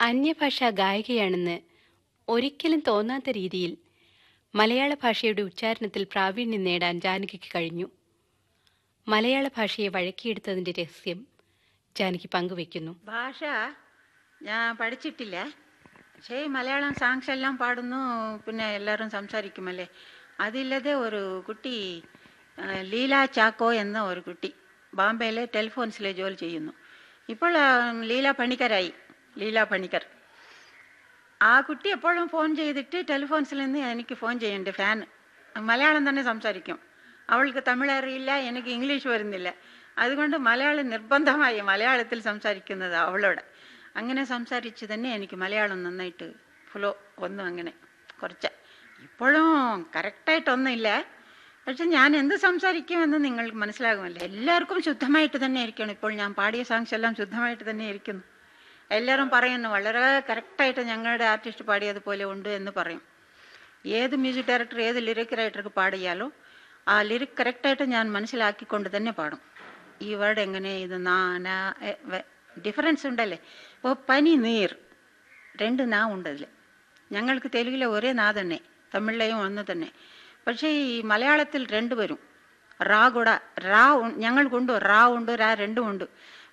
അന്യഭാഷാ ഗായികയാണെന്ന് ഒരിക്കലും തോന്നാത്ത രീതിയിൽ മലയാള ഭാഷയുടെ ഉച്ചാരണത്തിൽ പ്രാവീണ്യം നേടാൻ ജാനകിക്ക് കഴിഞ്ഞു മലയാള ഭാഷയെ വഴക്കിയെടുത്തതിന്റെ രഹസ്യം ജാനകി പങ്കുവെക്കുന്നു ഭാഷ ഞാൻ പഠിച്ചിട്ടില്ല പക്ഷേ മലയാളം സാങ്സ് എല്ലാം പാടുന്നു പിന്നെ എല്ലാവരും സംസാരിക്കുമല്ലേ അതില്ലാതെ ഒരു കുട്ടി ആ, ലീല ചാക്കോ എന്ന ഒരു കുട്ടി ബോംബെയിലെ ടെലിഫോൺസിലെ ജോലി ചെയ്യുന്നു ഇപ്പോൾ ആ, ലീല പണിക്കരായി ലീല പണിക്കർ ആ കുട്ടി എപ്പോഴും ഫോൺ ചെയ്തിട്ട് ടെലിഫോൺസിൽ നിന്ന് എനിക്ക് ഫോൺ ചെയ്യുന്നുണ്ട് ഫാൻ മലയാളം തന്നെ സംസാരിക്കും അവൾക്ക് തമിഴ് അറിയില്ല എനിക്ക് ഇംഗ്ലീഷ് വരുന്നില്ല അതുകൊണ്ട് മലയാളം നിർബന്ധമായി മലയാളത്തിൽ സംസാരിക്കുന്നത് അവളോട് അങ്ങനെ സംസാരിച്ച് തന്നെ എനിക്ക് മലയാളം നന്നായിട്ട് ഫ്ലോ ഒന്നും അങ്ങനെ കുറച്ച് ഇപ്പോഴും കറക്റ്റായിട്ടൊന്നുമില്ല പക്ഷെ ഞാൻ എന്ത് സംസാരിക്കുമെന്ന് നിങ്ങൾക്ക് മനസ്സിലാകുമല്ലോ എല്ലാവർക്കും ശുദ്ധമായിട്ട് തന്നെ ഇരിക്കണം ഇപ്പോൾ ഞാൻ പാടിയ സോങ്സ് എല്ലാം ശുദ്ധമായിട്ട് തന്നെ ഇരിക്കുന്നു എല്ലാവരും പറയുന്നു വളരെ കറക്റ്റായിട്ട് ഞങ്ങളുടെ ആർട്ടിസ്റ്റ് പാടിയതുപോലെ ഉണ്ട് എന്ന് പറയും ഏത് മ്യൂസിക് ഡയറക്ടർ ഏത് ലിറിക് റൈറ്റർക്ക് പാടിയാലോ ആ ലിറിക് കറക്റ്റായിട്ട് ഞാൻ മനസ്സിലാക്കിക്കൊണ്ട് തന്നെ പാടും ഈ വേർഡ് എങ്ങനെ ഇത് നാന ഡിഫറൻസ് ഉണ്ടല്ലേ ഇപ്പോൾ പനി നീർ രണ്ട് നാ ഉണ്ട് അതിൽ ഞങ്ങൾക്ക് തെലുങ്കിലെ ഒരേ നാ തന്നെ തമിഴിലെയും ഒന്ന് തന്നെ പക്ഷേ ഈ മലയാളത്തിൽ രണ്ട് വരും റാ കൂടെ റാ ഉ- ഞങ്ങൾക്കുണ്ട് റാ ഉണ്ട് രാ രണ്ടും ഉണ്ട്